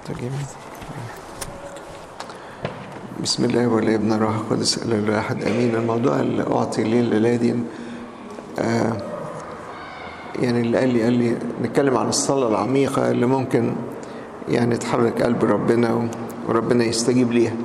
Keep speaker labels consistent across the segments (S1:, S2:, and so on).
S1: تجيب بسم الله والابن الروح القدس الا الواحد امين الموضوع اللي اعطي ليه الليله دي آه يعني اللي قال لي قال لي نتكلم عن الصلاه العميقه اللي ممكن يعني تحرك قلب ربنا وربنا يستجيب ليها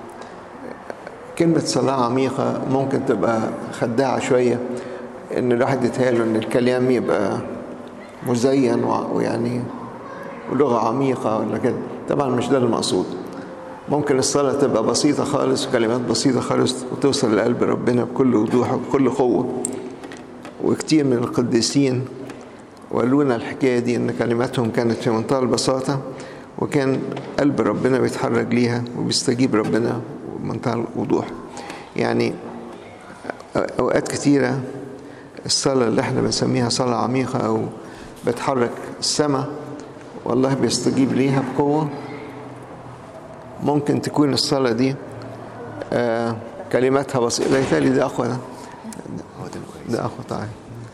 S1: كلمة صلاة عميقة ممكن تبقى خداعة شوية إن الواحد يتهيأله إن الكلام يبقى مزين ويعني ولغة عميقة ولا كده طبعا مش ده المقصود ممكن الصلاة تبقى بسيطة خالص وكلمات بسيطة خالص وتوصل لقلب ربنا بكل وضوح وبكل قوة وكتير من القديسين وقالونا الحكاية دي إن كلماتهم كانت في منتهى البساطة وكان قلب ربنا بيتحرك ليها وبيستجيب ربنا بمنتهى الوضوح يعني أوقات كتيرة الصلاة اللي احنا بنسميها صلاة عميقة أو بتحرك السماء والله بيستجيب ليها بقوة ممكن تكون الصلاة دي آه كلماتها بسيطة لا يتالي ده أخوة ده ده أخوة تعالى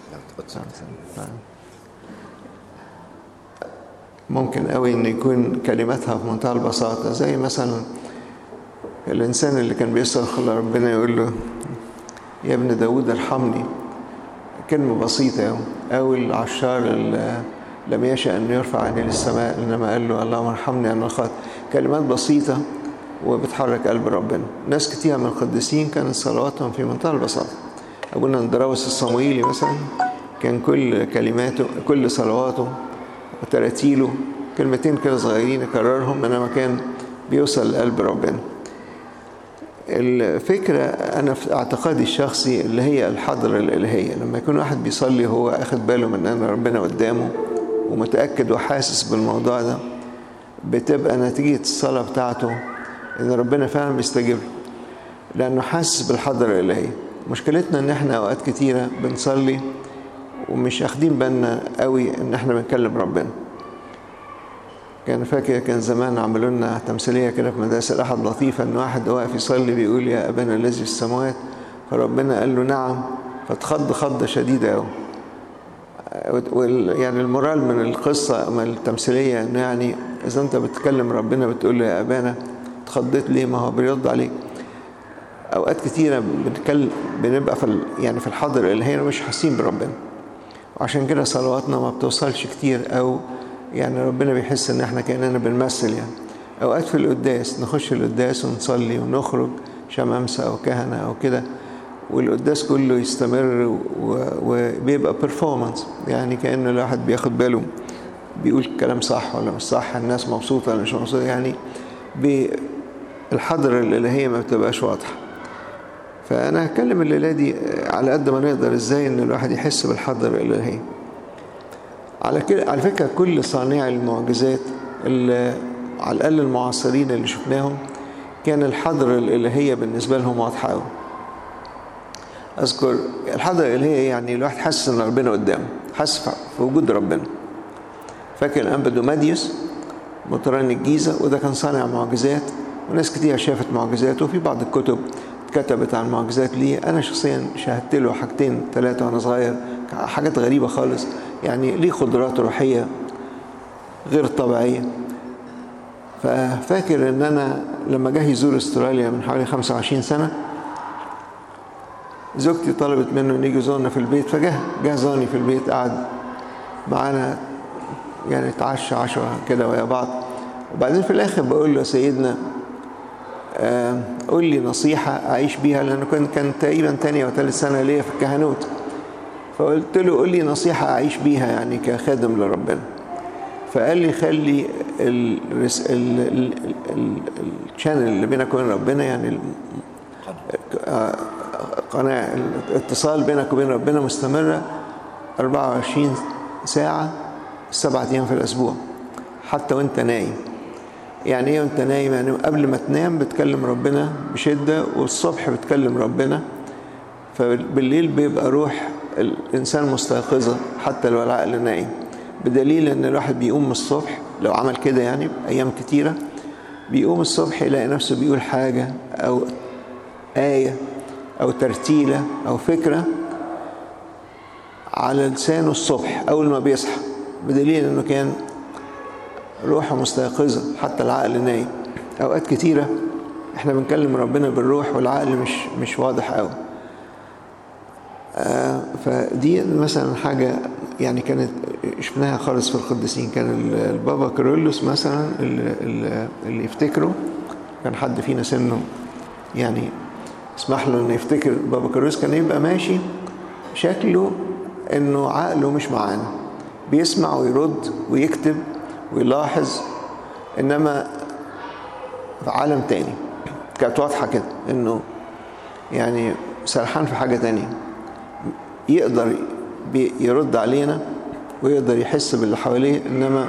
S1: ممكن قوي ان يكون كلماتها في منتهى البساطة زي مثلا الإنسان اللي كان بيصرخ لربنا يقول له يا ابن داود ارحمني كلمة بسيطة أو العشار اللي لم يشأ أن يرفع عينيه للسماء إنما قال له اللهم ارحمني أنا الخاطئ كلمات بسيطة وبتحرك قلب ربنا ناس كتير من القديسين كانت صلواتهم في منتهى البساطة أبونا اندراوس الصمويلي مثلا كان كل كلماته كل صلواته وتراتيله كلمتين كده صغيرين يكررهم إنما كان بيوصل لقلب ربنا الفكرة أنا في اعتقادي الشخصي اللي هي الحضرة الإلهية لما يكون واحد بيصلي هو أخد باله من أن ربنا قدامه ومتأكد وحاسس بالموضوع ده بتبقى نتيجة الصلاة بتاعته إن ربنا فعلا بيستجيب لأنه حاسس بالحضرة الإلهية مشكلتنا إن إحنا أوقات كتيرة بنصلي ومش أخدين بالنا قوي إن إحنا بنكلم ربنا كان فاكر كان زمان عملوا لنا تمثيليه كده في مدرسه الاحد لطيفه ان واحد واقف يصلي بيقول يا ابانا الذي في السماوات فربنا قال له نعم فاتخض خضه شديده قوي يعني المورال من القصه من التمثيليه انه يعني اذا انت بتكلم ربنا بتقول له يا ابانا اتخضيت ليه ما هو بيرد عليك اوقات كتيره بنتكلم بنبقى في يعني في الحاضر الالهي مش حاسين بربنا وعشان كده صلواتنا ما بتوصلش كتير او يعني ربنا بيحس ان احنا كاننا بنمثل يعني اوقات في القداس نخش القداس ونصلي ونخرج شمامسه او كهنه او كده والقداس كله يستمر وبيبقى بيرفورمانس يعني كان الواحد بياخد باله بيقول كلام صح ولا مش صح الناس مبسوطه ولا مش مبسوطه يعني الحضره الالهيه ما بتبقاش واضحه فانا هتكلم الليله دي على قد ما نقدر ازاي ان الواحد يحس بالحضره الالهيه على كده على فكره كل صانعي المعجزات اللي على الاقل المعاصرين اللي شفناهم كان الحضره الالهيه بالنسبه لهم واضحه قوي اذكر الحضره الالهيه يعني الواحد حاسس ان ربنا قدامه حاسس في وجود ربنا فاكر الانبا دوماديوس مطران الجيزه وده كان صانع معجزات وناس كتير شافت معجزاته وفي بعض الكتب اتكتبت عن معجزات ليه انا شخصيا شاهدت له حاجتين ثلاثه وانا صغير حاجات غريبه خالص يعني ليه قدرات روحية غير طبيعية ففاكر ان انا لما جه يزور استراليا من حوالي 25 سنة زوجتي طلبت منه ان يجي يزورنا في البيت فجه جه زارني في البيت قعد معانا يعني اتعشى عشوة كده ويا بعض وبعدين في الاخر بقول له يا سيدنا آه قول لي نصيحة أعيش بيها لأنه كان كان تقريبا تانية وثالث سنة ليا في الكهنوت فقلت له قول لي نصيحة أعيش بيها يعني كخادم لربنا فقال لي خلي الشانل اللي بينك وبين ربنا يعني قناة الاتصال بينك وبين ربنا مستمرة 24 ساعة سبعة أيام في الأسبوع حتى وأنت نايم يعني إيه وأنت نايم يعني قبل ما تنام بتكلم ربنا بشدة والصبح بتكلم ربنا فبالليل بيبقى روح الإنسان مستيقظة حتى لو العقل نايم بدليل إن الواحد بيقوم الصبح لو عمل كده يعني أيام كتيرة بيقوم الصبح يلاقي نفسه بيقول حاجة أو آية أو ترتيلة أو فكرة على لسانه الصبح أول ما بيصحى بدليل إنه كان روحه مستيقظة حتى العقل نايم أوقات كتيرة احنا بنكلم ربنا بالروح والعقل مش مش واضح قوي آه فدي مثلا حاجة يعني كانت شفناها خالص في القديسين كان البابا كيرلس مثلا اللي, اللي يفتكره كان حد فينا سنه يعني اسمح له انه يفتكر بابا كيرلس كان يبقى ماشي شكله انه عقله مش معانا بيسمع ويرد ويكتب ويلاحظ انما في عالم تاني كانت واضحة كده انه يعني سرحان في حاجة تانية يقدر يرد علينا ويقدر يحس باللي حواليه انما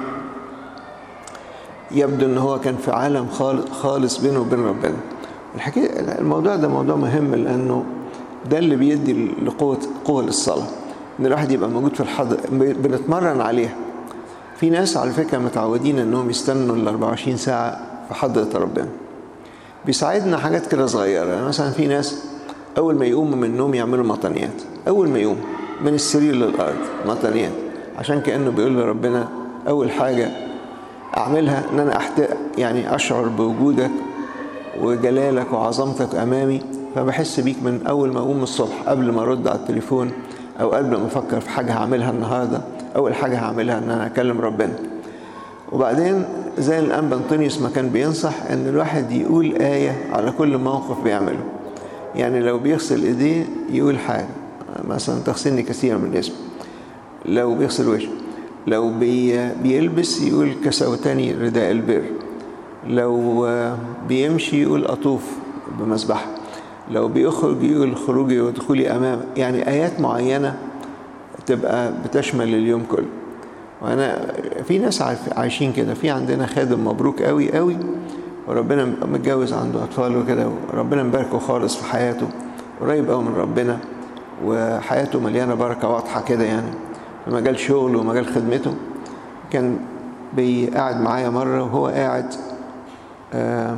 S1: يبدو ان هو كان في عالم خالص بينه وبين ربنا الحكايه الموضوع ده موضوع مهم لانه ده اللي بيدي لقوه قوه للصلاه ان الواحد يبقى موجود في الحضر بنتمرن عليها في ناس على فكره متعودين انهم يستنوا ال 24 ساعه في حضره ربنا بيساعدنا حاجات كده صغيره يعني مثلا في ناس اول ما يقوموا من النوم يعملوا مطنيات اول ما يقوم من السرير للارض مطنيات عشان كانه بيقول لربنا اول حاجه اعملها ان انا أحت... يعني اشعر بوجودك وجلالك وعظمتك امامي فبحس بيك من اول ما اقوم الصبح قبل ما ارد على التليفون او قبل ما افكر في حاجه هعملها النهارده اول حاجه هعملها ان انا اكلم ربنا وبعدين زي الانبا انطونيوس ما كان بينصح ان الواحد يقول ايه على كل موقف بيعمله يعني لو بيغسل ايديه يقول حاجه مثلا تغسلني كثيرا من الاسم لو بيغسل وشه لو بي بيلبس يقول كسوتني رداء البر لو بيمشي يقول أطوف بمسبحة لو بيخرج يقول خروجي ودخولي أمام يعني آيات معينة تبقى بتشمل اليوم كله وأنا في ناس عايشين كده في عندنا خادم مبروك قوي قوي وربنا متجوز عنده أطفال وكده وربنا مباركه خالص في حياته قريب قوي من ربنا وحياته مليانة بركة واضحة كده يعني في مجال شغله ومجال خدمته كان قاعد معايا مرة وهو قاعد آه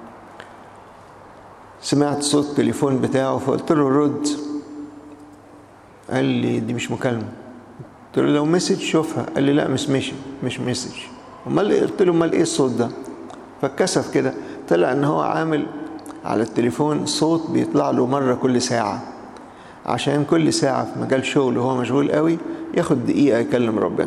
S1: سمعت صوت التليفون بتاعه فقلت له رد قال لي دي مش مكالمة قلت له لو مسج شوفها قال لي لا مش مش مش مسج امال قلت له امال ايه الصوت ده فاتكسف كده طلع ان هو عامل على التليفون صوت بيطلع له مرة كل ساعة عشان كل ساعة في مجال شغله وهو مشغول قوي ياخد دقيقة يكلم ربنا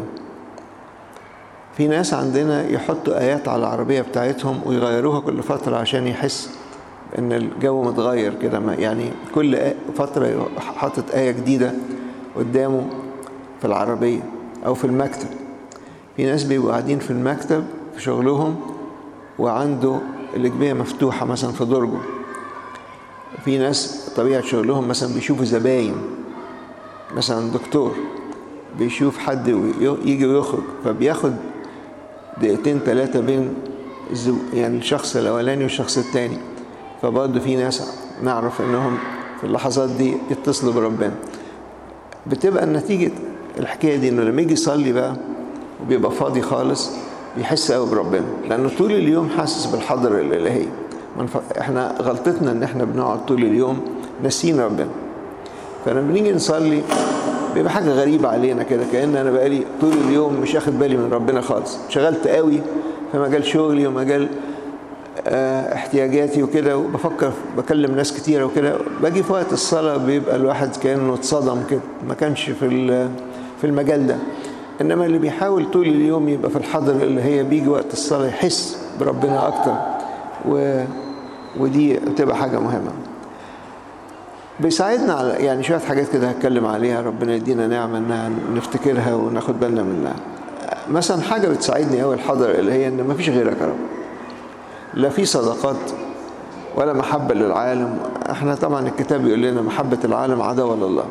S1: في ناس عندنا يحطوا آيات على العربية بتاعتهم ويغيروها كل فترة عشان يحس إن الجو متغير كده يعني كل فترة حاطط آية جديدة قدامه في العربية أو في المكتب في ناس بيبقوا قاعدين في المكتب في شغلهم وعنده الإجبية مفتوحة مثلا في درجه في ناس طبيعة شغلهم مثلا بيشوفوا زباين مثلا دكتور بيشوف حد يجي ويخرج فبياخد دقيقتين ثلاثة بين يعني الشخص الأولاني والشخص الثاني فبرضه في ناس نعرف إنهم في اللحظات دي يتصلوا بربنا بتبقى نتيجة الحكاية دي إنه لما يجي يصلي بقى وبيبقى فاضي خالص بيحس قوي بربنا لأنه طول اليوم حاسس بالحضرة الإلهية احنا غلطتنا ان احنا بنقعد طول اليوم ناسيين ربنا فلما بنيجي نصلي بيبقى حاجه غريبه علينا كده كان انا بقالي طول اليوم مش اخد بالي من ربنا خالص شغلت قوي في مجال شغلي ومجال اه احتياجاتي وكده وبفكر بكلم ناس كتيره وكده باجي في وقت الصلاه بيبقى الواحد كانه اتصدم كده ما كانش في في المجال ده انما اللي بيحاول طول اليوم يبقى في الحضر اللي هي بيجي وقت الصلاه يحس بربنا اكتر و ودي بتبقى حاجة مهمة بيساعدنا على يعني شوية حاجات كده هتكلم عليها ربنا يدينا نعمة انها نفتكرها وناخد بالنا منها مثلا حاجة بتساعدني قوي الحضر اللي هي ان مفيش غيرك يا رب لا في صداقات ولا محبة للعالم احنا طبعا الكتاب بيقول لنا محبة العالم عداوة لله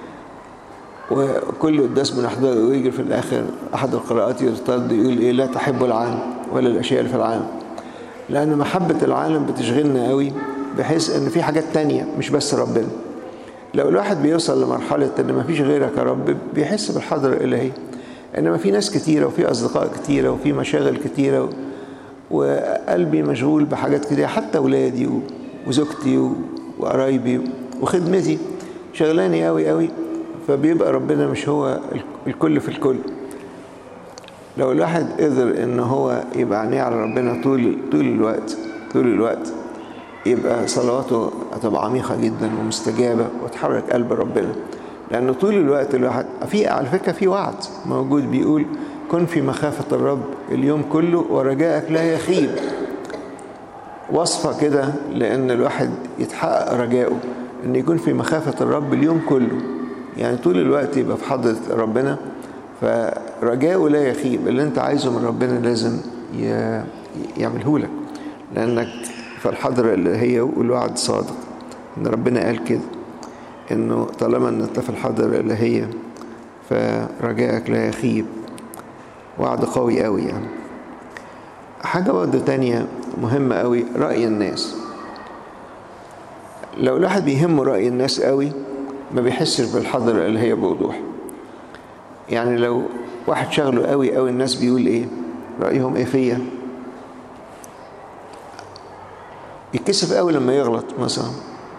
S1: وكل قداس بنحضره ويجي في الاخر احد القراءات يرتد يقول ايه لا تحب العالم ولا الاشياء اللي في العالم لأن محبة العالم بتشغلنا قوي بحيث إن في حاجات تانية مش بس ربنا لو الواحد بيوصل لمرحلة إن مفيش غيرك يا رب بيحس بالحضرة الإلهية إنما في ناس كتيرة وفي أصدقاء كتيرة وفي مشاغل كتيرة وقلبي مشغول بحاجات كتيرة حتى أولادي وزوجتي وقرايبي وخدمتي شغلاني قوي قوي فبيبقى ربنا مش هو الكل في الكل لو الواحد قدر ان هو يبقى عينيه على ربنا طول طول الوقت طول الوقت يبقى صلواته هتبقى عميقة جدا ومستجابة وتحرك قلب ربنا لأنه طول الوقت الواحد في على فكرة في وعد موجود بيقول كن في مخافة الرب اليوم كله ورجائك لا يخيب وصفة كده لأن الواحد يتحقق رجائه أن يكون في مخافة الرب اليوم كله يعني طول الوقت يبقى في حضرة ربنا فرجاؤه لا يخيب اللي انت عايزه من ربنا لازم يعمله لك لأنك في الحضرة اللي هي والوعد صادق ان ربنا قال كده انه طالما ان انت في الحضرة اللي هي فرجائك لا يخيب وعد قوي قوي يعني حاجة برضه تانية مهمة قوي رأي الناس لو الواحد بيهمه رأي الناس قوي ما بيحسش بالحضرة اللي هي بوضوح يعني لو واحد شغله قوي قوي الناس بيقول ايه رأيهم ايه فيا يتكسف قوي لما يغلط مثلا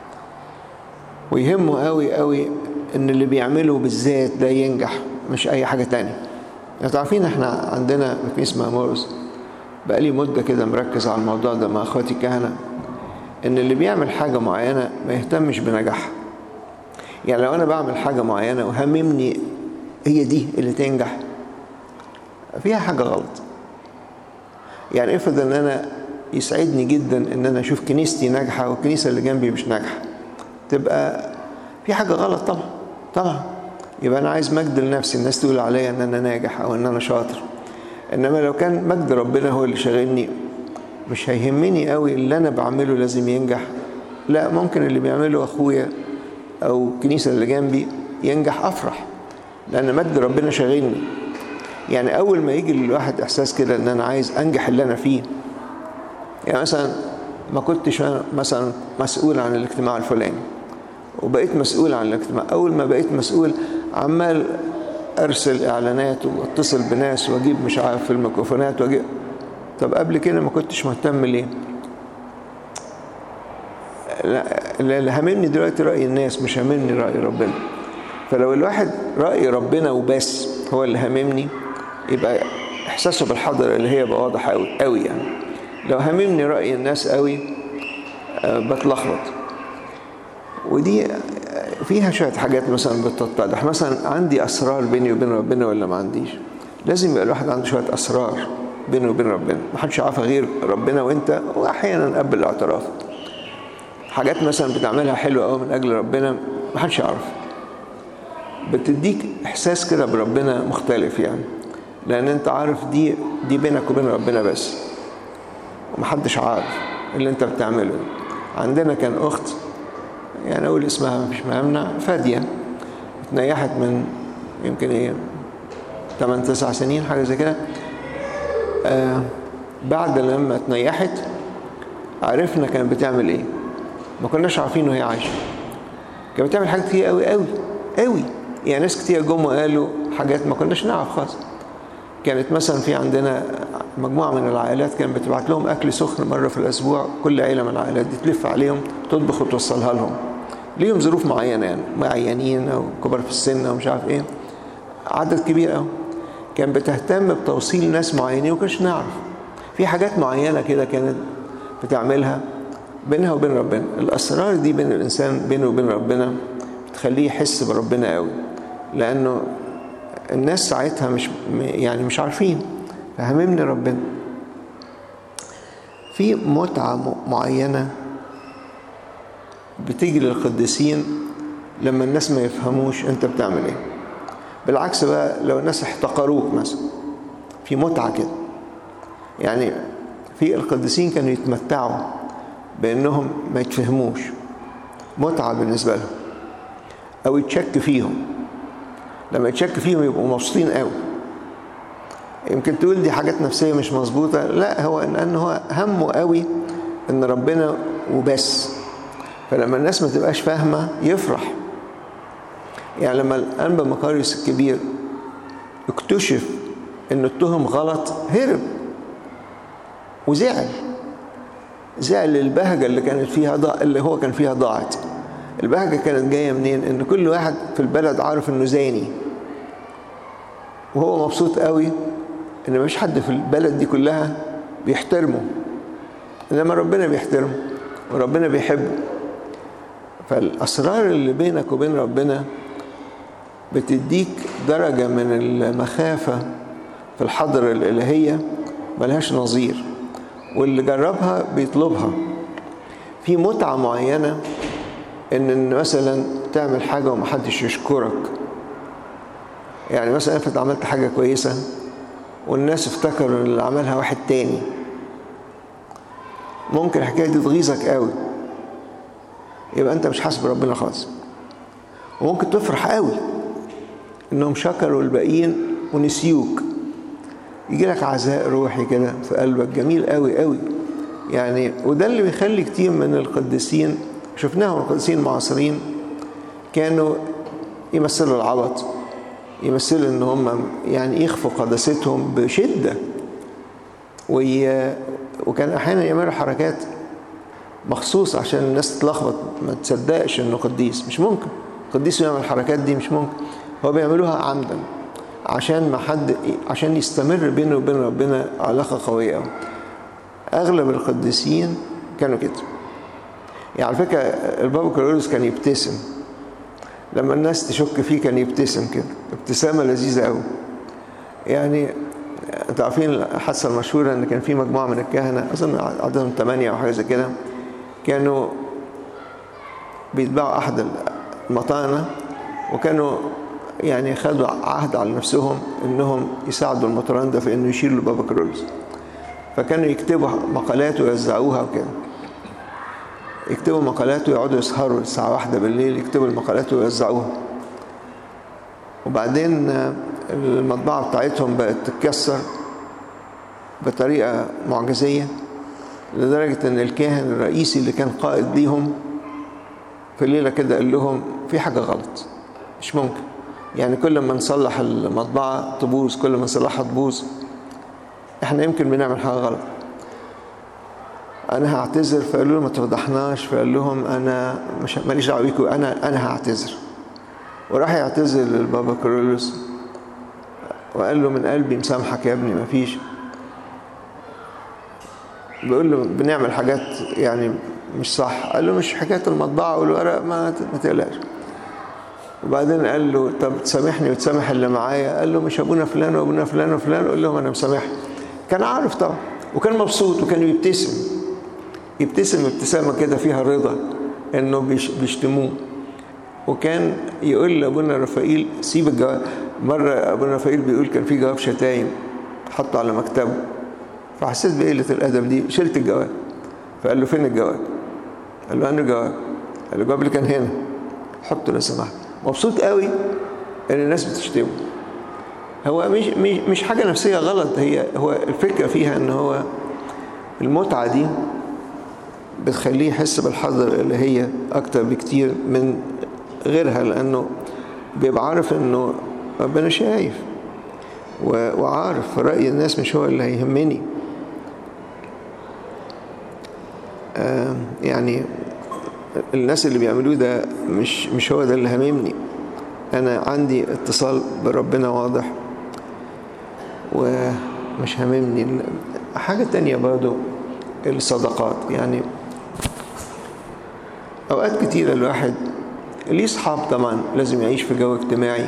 S1: ويهمه قوي قوي ان اللي بيعمله بالذات ده ينجح مش اي حاجة تانية يعني تعرفين احنا عندنا في كنيسة مامورس بقالي مدة كده مركز على الموضوع ده مع اخواتي الكهنة ان اللي بيعمل حاجة معينة ما يهتمش بنجاحها يعني لو انا بعمل حاجة معينة وهممني هي دي اللي تنجح فيها حاجة غلط يعني افرض ان انا يسعدني جدا ان انا اشوف كنيستي ناجحة والكنيسة اللي جنبي مش ناجحة تبقى في حاجة غلط طبعا طبعا يبقى انا عايز مجد لنفسي الناس تقول عليا ان انا ناجح او ان انا شاطر انما لو كان مجد ربنا هو اللي شاغلني مش هيهمني قوي اللي انا بعمله لازم ينجح لا ممكن اللي بيعمله اخويا او الكنيسة اللي جنبي ينجح افرح لان مجد ربنا شاغلني يعني اول ما يجي للواحد احساس كده ان انا عايز انجح اللي انا فيه يعني مثلا ما كنتش مثلا مسؤول عن الاجتماع الفلاني وبقيت مسؤول عن الاجتماع اول ما بقيت مسؤول عمال ارسل اعلانات واتصل بناس واجيب مش عارف في الميكروفونات واجيب طب قبل كده ما كنتش مهتم ليه لا اللي هاممني دلوقتي راي الناس مش هاممني راي ربنا فلو الواحد راي ربنا وبس هو اللي هاممني يبقى احساسه بالحضره اللي هي بقى واضح قوي قوي يعني لو هاممني راي الناس قوي أه بتلخبط ودي فيها شويه حاجات مثلا بتتضح مثلا عندي اسرار بيني وبين ربنا ولا ما عنديش لازم يبقى الواحد عنده شويه اسرار بينه وبين ربنا ما حدش يعرفها غير ربنا وانت واحيانا قبل الاعتراف حاجات مثلا بتعملها حلوه قوي من اجل ربنا ما حدش يعرف بتديك احساس كده بربنا مختلف يعني لان انت عارف دي دي بينك وبين ربنا بس ومحدش عارف اللي انت بتعمله عندنا كان اخت يعني اقول اسمها مش مهمنا فاديه اتنيحت من يمكن ايه 8 9 سنين حاجه زي كده آه بعد لما اتنيحت عرفنا كانت بتعمل ايه ما كناش عارفين وهي عايشه كانت بتعمل حاجات كتير قوي قوي قوي يعني ناس كتير جم وقالوا حاجات ما كناش نعرف خالص كانت مثلا في عندنا مجموعة من العائلات كانت بتبعت لهم أكل سخن مرة في الأسبوع كل عيلة من العائلات دي تلف عليهم تطبخ وتوصلها لهم ليهم ظروف معينة يعني معينين أو كبار في السن أو مش عارف إيه عدد كبير أوي كان بتهتم بتوصيل ناس معينين وكانش نعرف في حاجات معينة كده كانت بتعملها بينها وبين ربنا الأسرار دي بين الإنسان بينه وبين ربنا بتخليه يحس بربنا قوي لأنه الناس ساعتها مش يعني مش عارفين فهممني ربنا في متعة معينة بتيجي للقديسين لما الناس ما يفهموش انت بتعمل ايه بالعكس بقى لو الناس احتقروك مثلا في متعة كده يعني في القديسين كانوا يتمتعوا بانهم ما يتفهموش متعة بالنسبة لهم او يتشك فيهم لما يتشك فيهم يبقوا مبسوطين قوي يمكن تقول دي حاجات نفسيه مش مظبوطه لا هو ان هو همه قوي ان ربنا وبس فلما الناس ما تبقاش فاهمه يفرح يعني لما الانبا مقاريوس الكبير اكتشف ان التهم غلط هرب وزعل زعل البهجه اللي كانت فيها ضاع اللي هو كان فيها ضاعت البهجه كانت جايه منين ان كل واحد في البلد عارف انه زاني وهو مبسوط قوي ان مفيش حد في البلد دي كلها بيحترمه انما ربنا بيحترمه وربنا بيحبه فالاسرار اللي بينك وبين ربنا بتديك درجة من المخافة في الحضرة الإلهية ملهاش نظير واللي جربها بيطلبها في متعة معينة إن مثلا تعمل حاجة ومحدش يشكرك يعني مثلا افرض عملت حاجة كويسة والناس افتكروا ان اللي عملها واحد تاني ممكن الحكاية دي تغيظك قوي يبقى انت مش حاسس بربنا خالص وممكن تفرح قوي انهم شكروا الباقيين ونسيوك يجي لك عزاء روحي كده في قلبك جميل قوي قوي يعني وده اللي بيخلي كتير من القديسين شفناهم القديسين المعاصرين كانوا يمثلوا العبط يمثلوا ان هم يعني يخفوا قداستهم بشده وي... وكان احيانا يعملوا حركات مخصوص عشان الناس تتلخبط ما تصدقش انه قديس مش ممكن قديس يعمل الحركات دي مش ممكن هو بيعملوها عمدا عشان ما حد عشان يستمر بينه وبين ربنا علاقه قويه قوي اغلب القديسين كانوا كده يعني على فكره البابا كارولوس كان يبتسم لما الناس تشك فيه كان يبتسم كده ابتسامه لذيذه قوي يعني انتوا عارفين الحادثه المشهوره ان كان في مجموعه من الكهنه اظن عددهم ثمانيه او حاجه زي كده كانوا بيتبعوا احد المطانه وكانوا يعني خدوا عهد على نفسهم انهم يساعدوا المطران ده في انه يشيلوا بابا كرولوس فكانوا يكتبوا مقالات ويوزعوها وكده يكتبوا مقالات ويقعدوا يسهروا الساعة واحدة بالليل يكتبوا المقالات ويوزعوها وبعدين المطبعة بتاعتهم بقت تتكسر بطريقة معجزية لدرجة ان الكاهن الرئيسي اللي كان قائد ليهم في ليلة كده قال لهم في حاجة غلط مش ممكن يعني كل ما نصلح المطبعة تبوظ كل ما نصلحها تبوظ احنا يمكن بنعمل حاجة غلط انا هعتذر فقالوا له ما تفضحناش فقال لهم انا مش ماليش دعوه بيكم انا انا هعتذر وراح يعتذر للبابا كارولوس وقال له من قلبي مسامحك يا ابني مفيش بيقول له بنعمل حاجات يعني مش صح قال له مش حكايه المطبعه والورق ما ما تقلقش وبعدين قال له طب تسامحني وتسامح اللي معايا قال له مش ابونا فلان وابونا فلان وفلان قال لهم انا مسامح كان عارف طبعا وكان مبسوط وكان بيبتسم يبتسم ابتسامه كده فيها رضا انه بيشتموه وكان يقول لابونا رفائيل سيب الجواب مره ابونا رفائيل بيقول كان في جواب شتايم حطه على مكتبه فحسيت بقله الادب دي شلت الجواب فقال له فين الجواب؟ قال له انا جواب قال له الجواب اللي كان هنا حطه لو سمحت مبسوط قوي ان الناس بتشتمه هو مش مش مش حاجه نفسيه غلط هي هو الفكره فيها ان هو المتعه دي بتخليه يحس بالحظر اللي هي اكتر بكتير من غيرها لانه بيبقى عارف انه ربنا شايف وعارف رأي الناس مش هو اللي هيهمني آه يعني الناس اللي بيعملوه ده مش مش هو ده اللي هاممني انا عندي اتصال بربنا واضح ومش هاممني حاجة تانية برضو الصدقات يعني اوقات كتيرة الواحد ليه اصحاب طبعا لازم يعيش في جو اجتماعي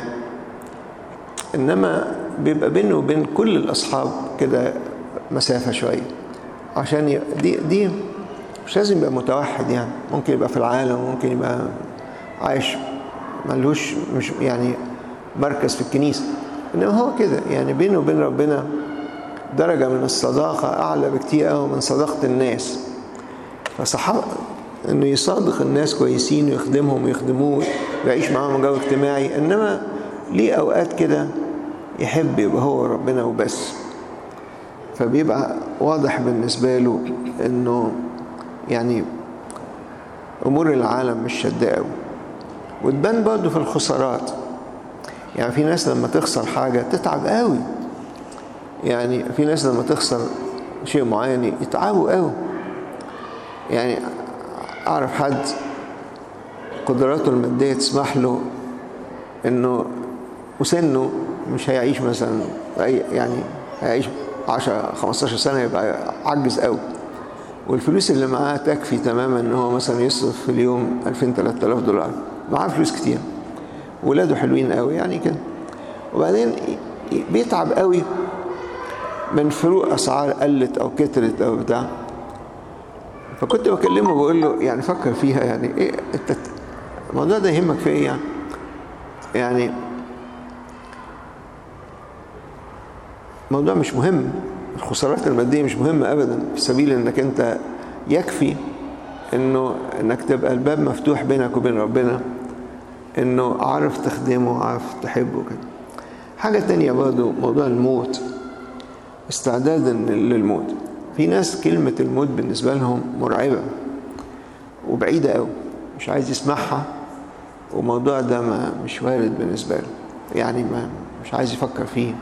S1: انما بيبقى بينه وبين كل الاصحاب كده مسافة شوية عشان ي... دي دي مش لازم يبقى متوحد يعني ممكن يبقى في العالم ممكن يبقى عايش ملوش مش يعني مركز في الكنيسة انما هو كده يعني بينه وبين ربنا درجة من الصداقة أعلى بكتير قوي من صداقة الناس فصحاب إنه يصادق الناس كويسين ويخدمهم ويخدموه ويعيش معاهم جو اجتماعي إنما ليه أوقات كده يحب يبقى هو ربنا وبس فبيبقى واضح بالنسبة له إنه يعني أمور العالم مش شدة قوي وتبان برضه في الخسارات يعني في ناس لما تخسر حاجة تتعب قوي يعني في ناس لما تخسر شيء معين يتعبوا قوي يعني اعرف حد قدراته الماديه تسمح له انه وسنه مش هيعيش مثلا اي يعني هيعيش 10 15 سنة يبقى عجز قوي والفلوس اللي معاه تكفي تماما ان هو مثلا يصرف في اليوم 2000 3000 دولار معاه فلوس كتير ولاده حلوين قوي يعني كده وبعدين بيتعب قوي من فروق اسعار قلت او كترت او بتاع فكنت بكلمه بقول له يعني فكر فيها يعني ايه انت الموضوع ده يهمك في ايه يعني يعني الموضوع مش مهم الخسارات الماديه مش مهمه ابدا في سبيل انك انت يكفي انه انك تبقى الباب مفتوح بينك وبين ربنا انه عارف تخدمه عارف تحبه كده حاجه تانية برضه موضوع الموت استعدادا للموت في ناس كلمة الموت بالنسبة لهم مرعبة وبعيدة قوي مش عايز يسمعها والموضوع ده ما مش وارد بالنسبة له يعني ما مش عايز يفكر فيه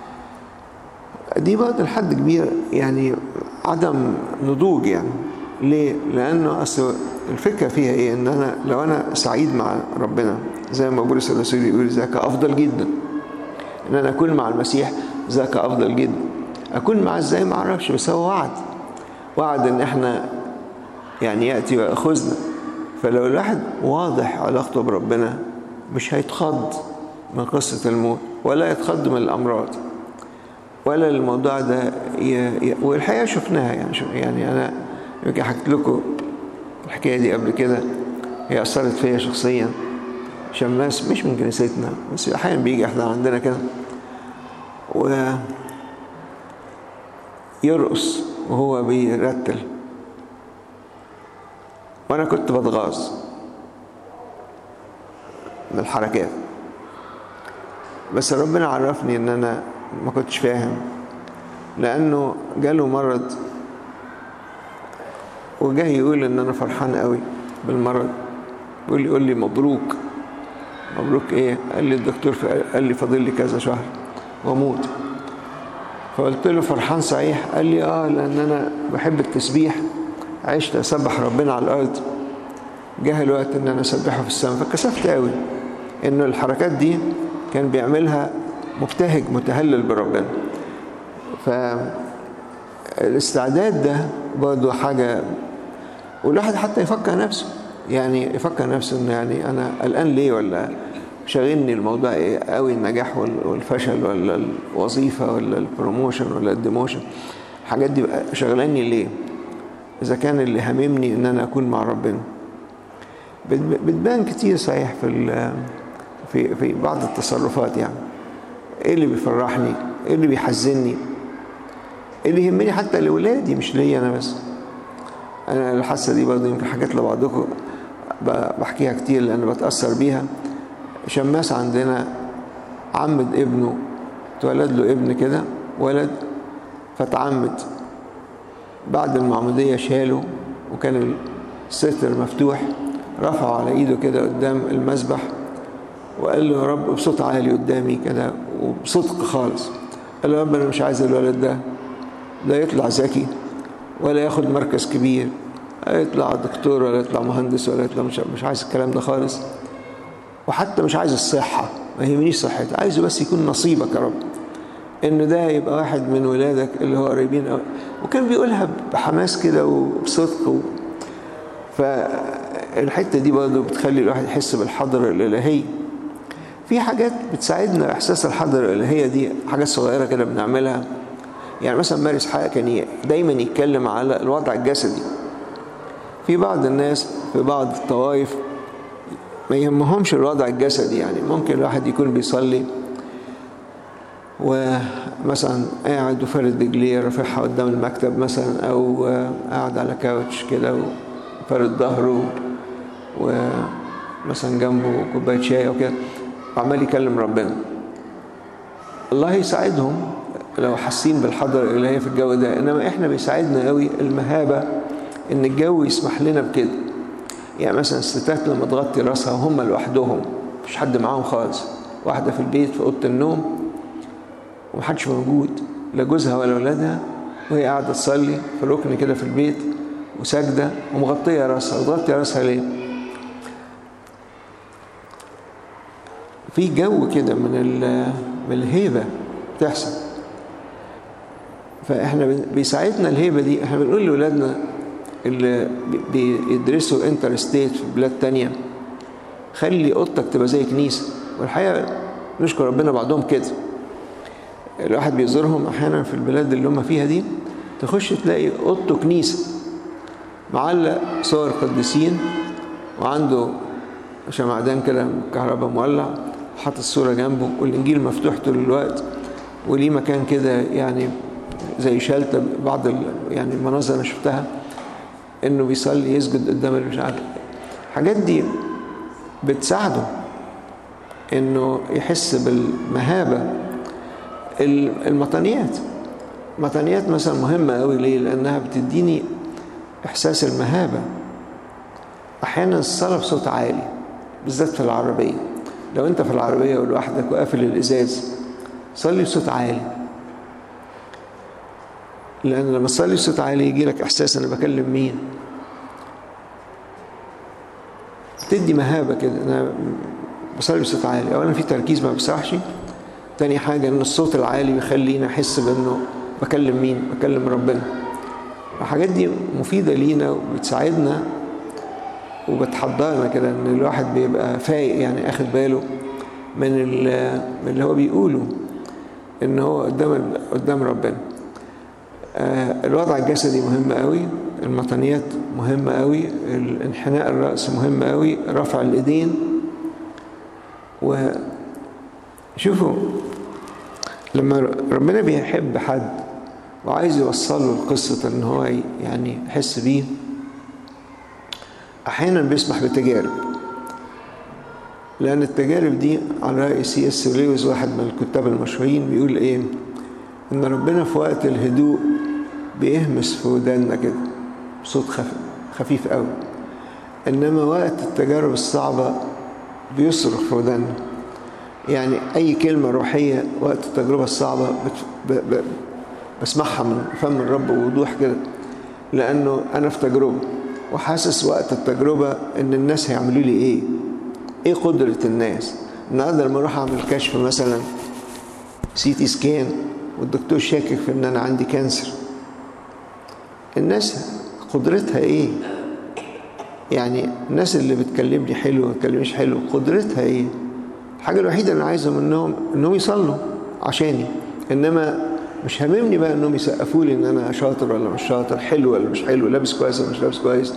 S1: دي برضه لحد كبير يعني عدم نضوج يعني ليه؟ لأنه أصل الفكرة فيها إيه؟ إن أنا لو أنا سعيد مع ربنا زي ما بولس الرسول يقول ذاك أفضل جدا إن أنا أكون مع المسيح ذاك أفضل جدا أكون معاه إزاي ما أعرفش بس هو وعد وعد إن إحنا يعني يأتي ويأخذنا فلو الواحد واضح علاقته بربنا مش هيتخض من قصة الموت ولا يتخض من الأمراض ولا الموضوع ده ي... ي... والحقيقة شفناها يعني شو... يعني أنا يمكن حكيت لكم الحكاية دي قبل كده هي أثرت فيا شخصيا شماس مش من كنيستنا بس أحيانا بيجي إحنا عندنا كده و يرقص وهو بيرتل وانا كنت بتغاظ من الحركات بس ربنا عرفني ان انا ما كنتش فاهم لانه جاله مرض وجاي يقول ان انا فرحان قوي بالمرض يقول لي يقول لي مبروك مبروك ايه قال لي الدكتور قال لي فاضل لي كذا شهر واموت فقلت له فرحان صحيح قال لي اه لان انا بحب التسبيح عشت اسبح ربنا على الارض جه الوقت ان انا اسبحه في السماء فكسفت قوي انه الحركات دي كان بيعملها مبتهج متهلل بربنا فالاستعداد ده برضه حاجه والواحد حتى يفكر نفسه يعني يفكر نفسه انه يعني انا قلقان ليه ولا شاغلني الموضوع ايه قوي النجاح والفشل ولا الوظيفه ولا البروموشن ولا الديموشن الحاجات دي شغلاني ليه اذا كان اللي هاممني ان انا اكون مع ربنا بتبان كتير صحيح في في في بعض التصرفات يعني ايه اللي بيفرحني ايه اللي بيحزنني ايه اللي يهمني حتى لاولادي مش ليا انا بس انا الحاسه دي برضه يمكن حاجات لبعضكم بحكيها كتير لان بتاثر بيها شماس عندنا عمد ابنه اتولد له ابن كده ولد فتعمد بعد المعمودية شاله وكان الستر مفتوح رفعه على ايده كده قدام المسبح وقال له يا رب بصوت عالي قدامي كده وبصدق خالص قال له يا رب انا مش عايز الولد ده لا يطلع ذكي ولا ياخد مركز كبير لا يطلع دكتور ولا يطلع مهندس ولا يطلع مش, مش عايز الكلام ده خالص وحتى مش عايز الصحة ما يهمنيش صحتي عايزه بس يكون نصيبك يا رب ان ده يبقى واحد من ولادك اللي هو قريبين أو وكان بيقولها بحماس كده وبصدق و... فالحته دي برضه بتخلي الواحد يحس بالحضره الالهيه في حاجات بتساعدنا احساس الحضره الالهيه دي حاجات صغيره كده بنعملها يعني مثلا مارس حق كان دايما يتكلم على الوضع الجسدي في بعض الناس في بعض الطوائف ما يهمهمش الوضع الجسدي يعني ممكن الواحد يكون بيصلي ومثلا قاعد وفرد رجليه رافعها قدام المكتب مثلا او قاعد على كاوتش كده وفرد ظهره ومثلا جنبه كوبايه شاي او كده وعمال يكلم ربنا الله يساعدهم لو حاسين بالحضره الالهيه في الجو ده انما احنا بيساعدنا قوي المهابه ان الجو يسمح لنا بكده يعني مثلا الستات لما تغطي راسها هم لوحدهم مفيش حد معاهم خالص واحده في البيت في اوضه النوم ومحدش موجود لا جوزها ولا ولادها وهي قاعده تصلي في ركن كده في البيت وساجده ومغطيه راسها وتغطي راسها ليه؟ في جو كده من من الهيبه بتحصل فاحنا بن- بيساعدنا الهيبه دي احنا بنقول لاولادنا اللي بي- بيدرسوا انتر ستيت في بلاد تانية خلي اوضتك تبقى زي كنيسه والحقيقه نشكر ربنا بعضهم كده الواحد بيزورهم احيانا في البلاد اللي هم فيها دي تخش تلاقي اوضته كنيسه معلق صور قديسين وعنده شمعدان كده كهرباء مولع حاطط الصوره جنبه والانجيل مفتوح طول الوقت وليه مكان كده يعني زي شلتة بعض ال- يعني المناظر انا شفتها انه بيصلي يسجد قدام اللي مش عارف الحاجات دي بتساعده انه يحس بالمهابه ال- المطنيات المطنيات مثلا مهمه قوي ليه لانها بتديني احساس المهابه احيانا الصلاه بصوت عالي بالذات في العربيه لو انت في العربيه ولوحدك وقافل الازاز صلي بصوت عالي لان لما تصلي بصوت عالي يجي لك احساس انا بكلم مين تدي مهابه كده انا بصلي بصوت عالي اولا في تركيز ما بسرحش تاني حاجه ان الصوت العالي بيخليني احس بانه بكلم مين بكلم ربنا الحاجات دي مفيده لينا وبتساعدنا وبتحضرنا كده ان الواحد بيبقى فايق يعني اخد باله من ال- من اللي هو بيقوله ان هو قدام قدام ربنا آه، الوضع الجسدي مهم قوي المطنيات مهمة قوي الانحناء الرأس مهم قوي رفع الإيدين وشوفوا لما ربنا بيحب حد وعايز يوصله لقصة ان هو يعني يحس بيه احيانا بيسمح بتجارب لان التجارب دي على رأي سي اس لويس واحد من الكتاب المشهورين بيقول ايه ان ربنا في وقت الهدوء بيهمس في وداننا كده بصوت خفيف خفيف قوي انما وقت التجارب الصعبه بيصرخ في وداننا يعني اي كلمه روحيه وقت التجربه الصعبه بت... ب... ب... بسمعها من فم الرب بوضوح كده لانه انا في تجربه وحاسس وقت التجربه ان الناس هيعملوا لي ايه ايه قدره الناس النهارده لما اروح اعمل كشف مثلا سي تي سكان والدكتور شاكك في ان انا عندي كانسر الناس قدرتها ايه يعني الناس اللي بتكلمني حلو ما بتكلمنيش حلو قدرتها ايه الحاجه الوحيده اللي عايزه منهم انهم يصلوا عشاني انما مش هاممني بقى انهم يسقفوا لي ان انا شاطر ولا مش شاطر حلو ولا مش حلو لابس كويس ولا مش لابس كويس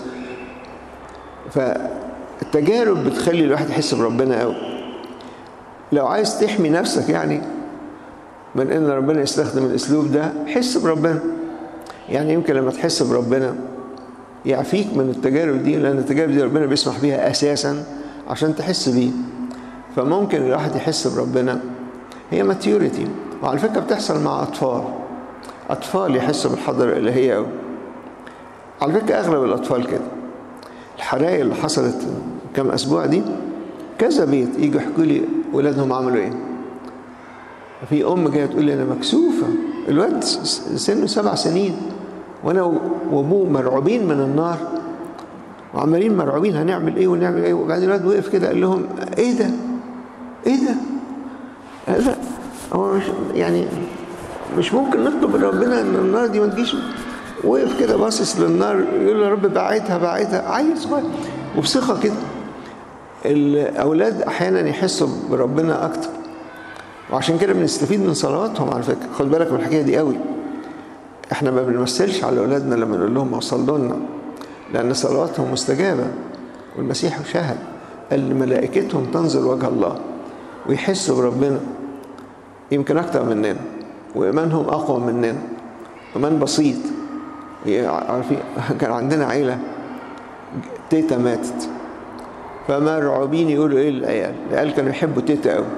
S1: فالتجارب بتخلي الواحد يحس بربنا قوي لو عايز تحمي نفسك يعني من ان ربنا يستخدم الاسلوب ده حس بربنا يعني يمكن لما تحس بربنا يعفيك من التجارب دي لان التجارب دي ربنا بيسمح بيها اساسا عشان تحس بيه فممكن الواحد يحس بربنا هي ماتيوريتي وعلى فكره بتحصل مع اطفال اطفال يحسوا بالحضره الالهيه قوي على فكره اغلب الاطفال كده الحرائق اللي حصلت كم اسبوع دي كذا بيت يجوا يحكوا لي ولادهم عملوا ايه في ام جايه تقول لي انا مكسوفه الواد سنه سبع سنين وانا وابوه مرعوبين من النار وعمالين مرعوبين هنعمل ايه ونعمل ايه وبعدين الواد وقف كده قال لهم ايه ده؟ ايه ده؟ لا هو مش يعني مش ممكن نطلب من ربنا ان النار دي ما تجيش وقف كده باصص للنار يقول له يا رب بعدها بعدها عيل صغير وبثقه كده الاولاد احيانا يحسوا بربنا اكتر وعشان كده بنستفيد من صلواتهم على فكره خد بالك من الحكايه دي قوي احنا ما بنمثلش على اولادنا لما نقول لهم وصلوا لنا لان صلواتهم مستجابه والمسيح شهد قال ملائكتهم تنظر وجه الله ويحسوا بربنا يمكن اكتر مننا وايمانهم اقوى مننا ايمان بسيط عارفين كان عندنا عيله تيتا ماتت فمرعوبين يقولوا ايه للعيال العيال كانوا يحبوا تيتا قوي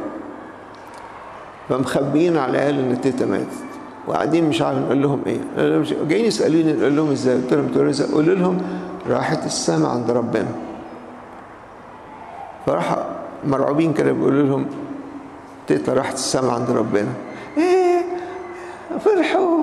S1: فمخبيين على العيال ان تيتا ماتت وقاعدين مش عارف نقول لهم ايه جايين يسالوني نقول لهم ازاي قلت لهم تقولوا ازاي قولوا لهم راحت السماء عند ربنا فراح مرعوبين كده بيقولوا لهم تيتا راحت السماء عند ربنا ايه فرحوا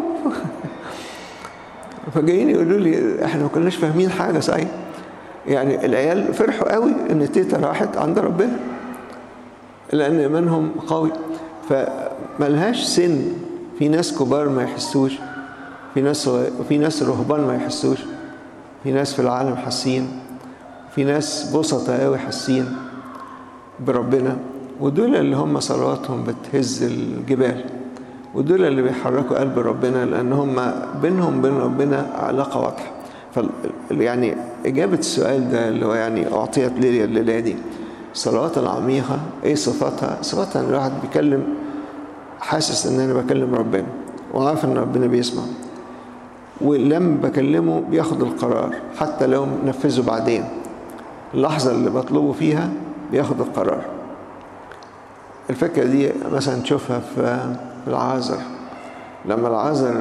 S1: فجايين يقولوا لي احنا ما كناش فاهمين حاجه صحيح يعني العيال فرحوا قوي ان تيتا راحت عند ربنا لان ايمانهم قوي فملهاش سن في ناس كبار ما يحسوش في ناس في ناس رهبان ما يحسوش في ناس في العالم حاسين في ناس بسطة قوي حاسين بربنا ودول اللي هم صلواتهم بتهز الجبال ودول اللي بيحركوا قلب ربنا لان هم بينهم وبين ربنا علاقه واضحه ف يعني اجابه السؤال ده اللي هو يعني اعطيت لي الليله دي الصلوات العميقه ايه صفاتها؟ صفاتها ان الواحد بيكلم حاسس ان انا بكلم ربنا وعارف ان ربنا بيسمع ولما بكلمه بياخد القرار حتى لو نفذه بعدين اللحظه اللي بطلبه فيها بياخد القرار الفكره دي مثلا تشوفها في العازر لما العازر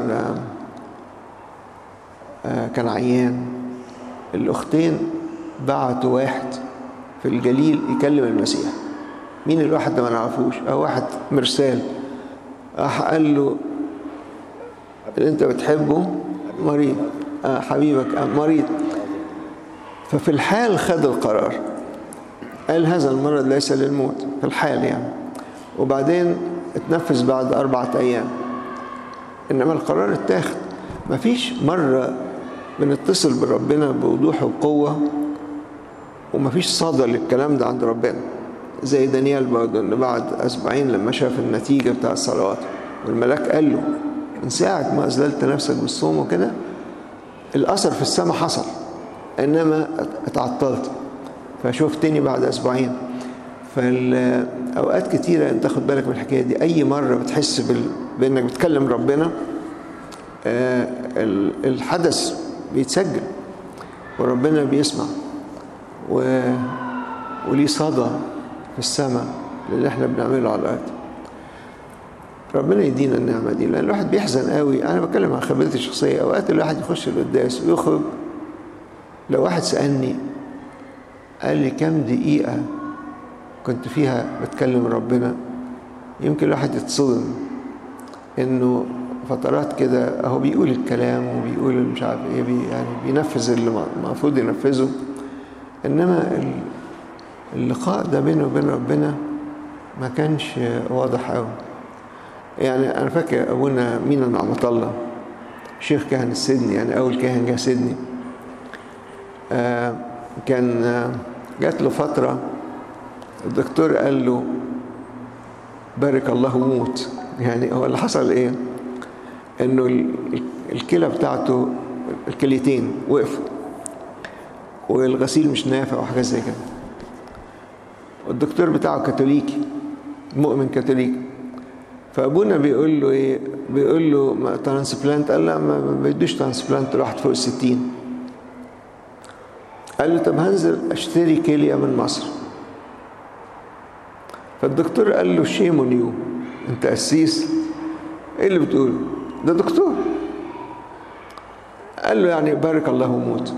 S1: كان عيان الاختين بعتوا واحد في الجليل يكلم المسيح مين الواحد ده ما نعرفوش او واحد مرسال راح قال له اللي انت بتحبه مريض آه حبيبك آه مريض ففي الحال خد القرار قال هذا المرض ليس للموت في الحال يعني وبعدين اتنفذ بعد أربعة أيام إنما القرار اتاخد مفيش مرة بنتصل بربنا بوضوح وقوة ومفيش صدى للكلام ده عند ربنا زي دانيال برضه إن بعد أسبوعين لما شاف النتيجة بتاع الصلوات والملاك قال له من ساعة ما أذللت نفسك بالصوم وكده الأثر في السماء حصل إنما اتعطلت فشوفتني بعد أسبوعين فالاوقات كتيره انت تاخد بالك من الحكايه دي اي مره بتحس بال... بانك بتكلم ربنا آه الحدث بيتسجل وربنا بيسمع و... وليه صدى في السماء اللي احنا بنعمله على الارض ربنا يدينا النعمه دي لان الواحد بيحزن قوي انا بتكلم عن خبرتي الشخصيه اوقات الواحد يخش القداس ويخرج لو واحد سالني قال لي كام دقيقه كنت فيها بتكلم ربنا يمكن الواحد يتصدم انه فترات كده اهو بيقول الكلام وبيقول مش عارف ايه بي يعني بينفذ اللي المفروض ينفذه انما اللقاء ده بينه وبين ربنا ما كانش واضح قوي يعني انا فاكر ابونا مينا نعمة الله شيخ كهن السدني يعني اول كاهن جه سدني آه كان آه جات له فتره الدكتور قال له بارك الله موت يعني هو اللي حصل ايه انه الكلى بتاعته الكليتين وقفوا والغسيل مش نافع وحاجات زي كده والدكتور بتاعه كاثوليكي مؤمن كاثوليكي فابونا بيقول له ايه بيقول له ترانسبلانت قال لا ما بيدوش ترانسبلانت لواحد فوق الستين قال له طب هنزل اشتري كليه من مصر فالدكتور قال له شيم اون يو انت قسيس ايه اللي بتقوله ده دكتور قال له يعني بارك الله موت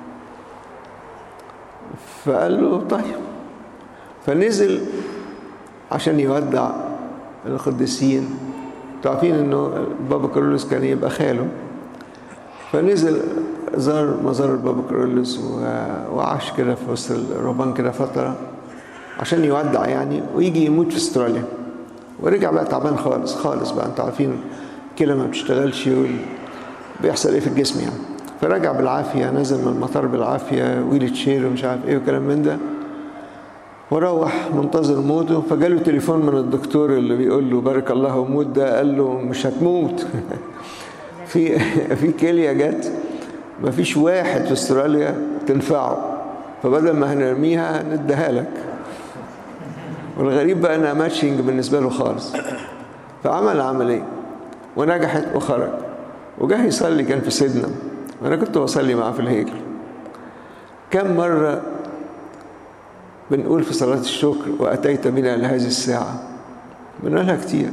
S1: فقال له طيب فنزل عشان يودع القديسين تعرفين انه بابا كارولوس كان يبقى خاله فنزل زار مزار بابا كارولوس وعاش كده في وسط الرهبان كده فتره عشان يودع يعني ويجي يموت في استراليا ورجع بقى تعبان خالص خالص بقى انتوا عارفين كلى ما بتشتغلش بيحصل ايه في الجسم يعني فرجع بالعافيه نزل من المطار بالعافيه ويل تشير ومش عارف ايه وكلام من ده وروح منتظر موته فجاله تليفون من الدكتور اللي بيقول له بارك الله موت ده قال له مش هتموت في في كليه جت مفيش واحد في استراليا تنفعه فبدل ما هنرميها نديها لك والغريب بقى انها ماتشنج بالنسبه له خالص فعمل عمليه ونجحت وخرج وجه يصلي كان في سيدنا وانا كنت بصلي معاه في الهيكل كم مره بنقول في صلاه الشكر واتيت بنا لهذه الساعه بنقولها كتير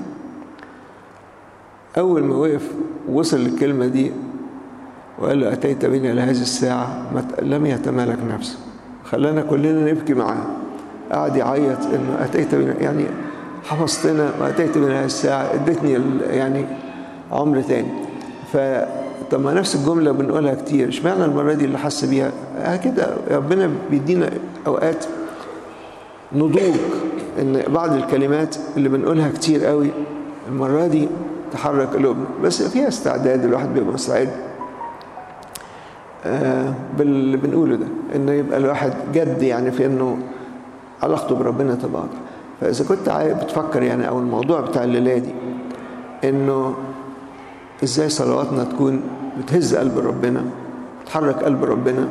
S1: اول ما وقف وصل للكلمه دي وقال له اتيت بنا لهذه الساعه لم يتمالك نفسه خلانا كلنا نبكي معاه قعد يعيط انه اتيت بنا يعني حفظتنا واتيت بنا هذه الساعه ادتني يعني عمر تاني ف طب ما نفس الجمله بنقولها كتير اشمعنى المره دي اللي حس بيها كده ربنا بيدينا اوقات نضوج ان بعض الكلمات اللي بنقولها كتير قوي المره دي تحرك قلوبنا بس فيها استعداد الواحد بيبقى مستعد آه باللي بنقوله ده انه يبقى الواحد جد يعني في انه علاقته بربنا تبقى فاذا كنت بتفكر يعني او الموضوع بتاع الليله دي انه ازاي صلواتنا تكون بتهز قلب ربنا تحرك قلب ربنا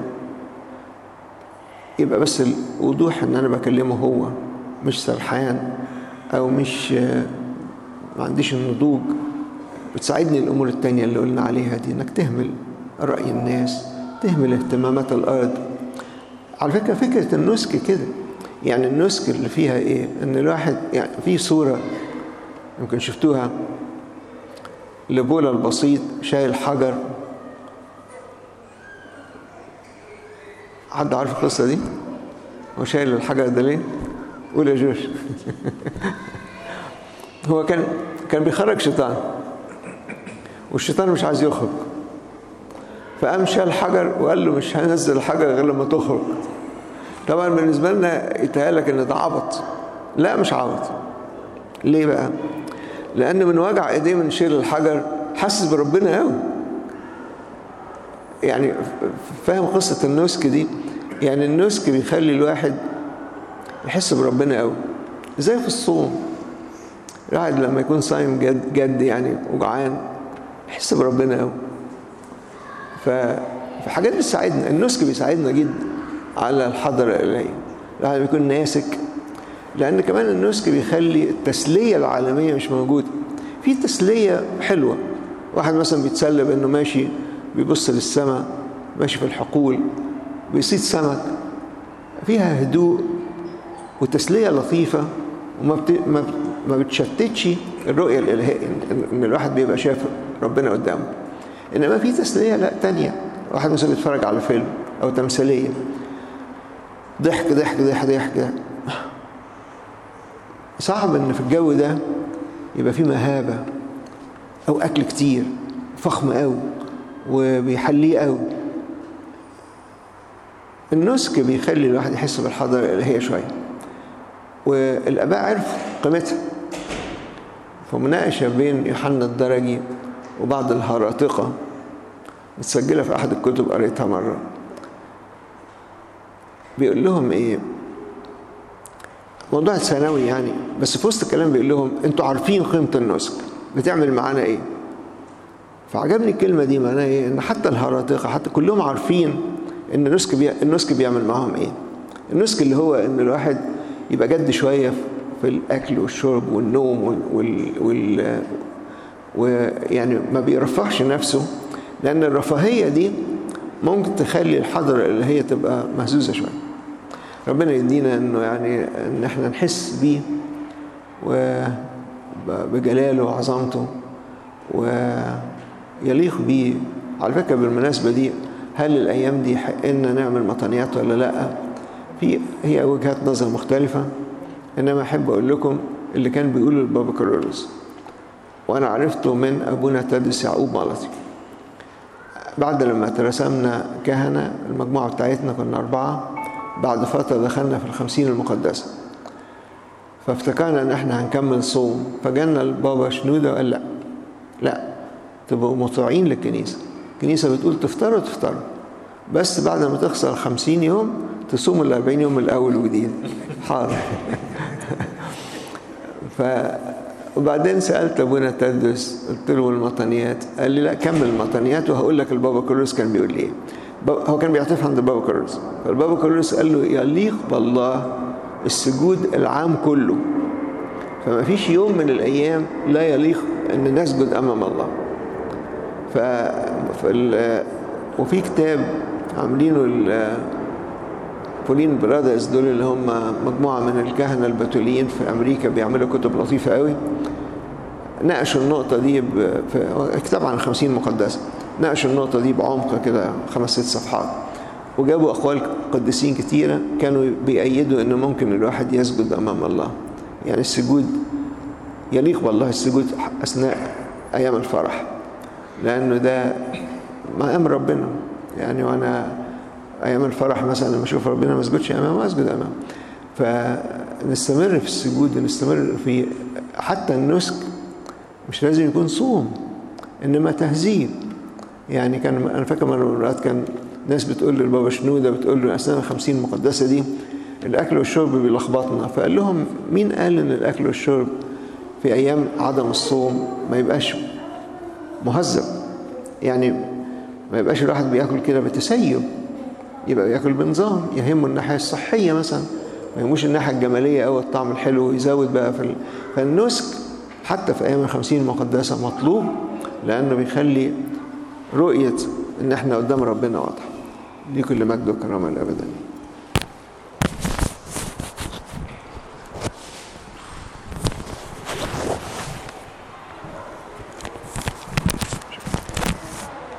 S1: يبقى بس الوضوح ان انا بكلمه هو مش سرحان او مش ما عنديش النضوج بتساعدني الامور التانية اللي قلنا عليها دي انك تهمل راي الناس تهمل اهتمامات الارض على فكره فكره النسك كده يعني النسك اللي فيها ايه ان الواحد يعني في صوره يمكن شفتوها لبولا البسيط شايل حجر حد عارف القصه دي هو شايل الحجر ده ليه قول يا جوش هو كان كان بيخرج شيطان والشيطان مش عايز يخرج فقام شال حجر وقال له مش هنزل الحجر غير لما تخرج طبعا بالنسبه لنا يتهيألك ان ده عبط لا مش عبط ليه بقى لان من وجع ايديه من شيل الحجر حاسس بربنا قوي يعني فاهم قصه النسك دي يعني النسك بيخلي الواحد يحس بربنا قوي زي في الصوم الواحد لما يكون صايم جد, جد يعني وجعان يحس بربنا قوي فحاجات بتساعدنا النسك بيساعدنا جدا على الحضرة الإلهية الواحد بيكون ناسك لأن كمان النسك بيخلي التسلية العالمية مش موجودة في تسلية حلوة واحد مثلا بيتسلى بأنه ماشي بيبص للسماء ماشي في الحقول بيصيد سمك فيها هدوء وتسلية لطيفة وما بت... ما, ما بتشتتش الرؤية الإلهية إن الواحد بيبقى شايف ربنا قدامه إنما في تسلية لا تانية واحد مثلا بيتفرج على فيلم أو تمثيلية ضحك ضحك ضحك ضحك صعب إن في الجو ده يبقى في مهابة أو أكل كتير فخم قوي وبيحليه قوي النسك بيخلي الواحد يحس بالحضارة الإلهية شوية والآباء عرفوا قيمتها فمناقشة بين يوحنا الدرجي وبعض الهراطقة متسجلة في أحد الكتب قريتها مرة بيقول لهم إيه موضوع ثانوي يعني بس في وسط الكلام بيقول لهم أنتوا عارفين قيمة النسك بتعمل معانا إيه فعجبني الكلمة دي معناها إيه إن حتى الهراطقة حتى كلهم عارفين إن النسك بي... النسك بيعمل معاهم إيه النسك اللي هو إن الواحد يبقى جد شوية في الأكل والشرب والنوم وال, وال... وال... ويعني ما بيرفعش نفسه لأن الرفاهية دي ممكن تخلي الحضرة اللي هي تبقى مهزوزة شوية ربنا يدينا انه يعني ان احنا نحس بيه وبجلاله وعظمته ويليق بيه على فكرة بالمناسبة دي هل الأيام دي حقنا نعمل مطنيات ولا لأ في هي وجهات نظر مختلفة إنما أحب أقول لكم اللي كان بيقوله البابا كارولوس وأنا عرفته من أبونا تدرس يعقوب مالطي بعد لما ترسمنا كهنة المجموعة بتاعتنا كنا أربعة بعد فترة دخلنا في الخمسين المقدسة فافتكرنا ان احنا هنكمل صوم فجانا البابا شنودة وقال لا لا تبقوا مطيعين للكنيسة الكنيسة بتقول تفطروا تفطروا بس بعد ما تخسر خمسين يوم تصوموا الأربعين يوم الأول وجديد حاضر ف وبعدين سألت أبونا تدرس قلت له المطنيات قال لي لا كمل المطنيات وهقول لك البابا كارلوس كان بيقول لي ايه هو كان بيعترف عند البابا كارلوس فالبابا كارلوس قال له يليق بالله السجود العام كله فما فيش يوم من الأيام لا يليق أن نسجد أمام الله ف فال... وفي كتاب عاملينه بولين برادرز دول اللي هم مجموعة من الكهنة البتوليين في أمريكا بيعملوا كتب لطيفة قوي ناقشوا النقطة دي ب... في كتاب عن خمسين مقدسة ناقشوا النقطة دي بعمق كده خمس ست صفحات وجابوا أقوال قديسين كتيرة كانوا بيأيدوا إن ممكن الواحد يسجد أمام الله يعني السجود يليق بالله السجود أثناء أيام الفرح لأنه ده مقام ربنا يعني وأنا أيام الفرح مثلا لما أشوف ربنا ما أسجدش أمامه أسجد أمامه فنستمر في السجود ونستمر في حتى النسك مش لازم يكون صوم انما تهذيب يعني كان انا فاكر مره من المرات كان ناس بتقول للبابا شنوده بتقول له اثناء الخمسين المقدسه دي الاكل والشرب بيلخبطنا فقال لهم مين قال ان الاكل والشرب في ايام عدم الصوم ما يبقاش مهذب يعني ما يبقاش الواحد بياكل كده بتسيب يبقى بياكل بنظام يهمه الناحيه الصحيه مثلا ما يهموش الناحيه الجماليه او الطعم الحلو ويزود بقى في ال... فالنسك حتى في ايام الخمسين المقدسه مطلوب لانه بيخلي رؤيه ان احنا قدام ربنا واضحه ليه كل مجد وكرامه الابدا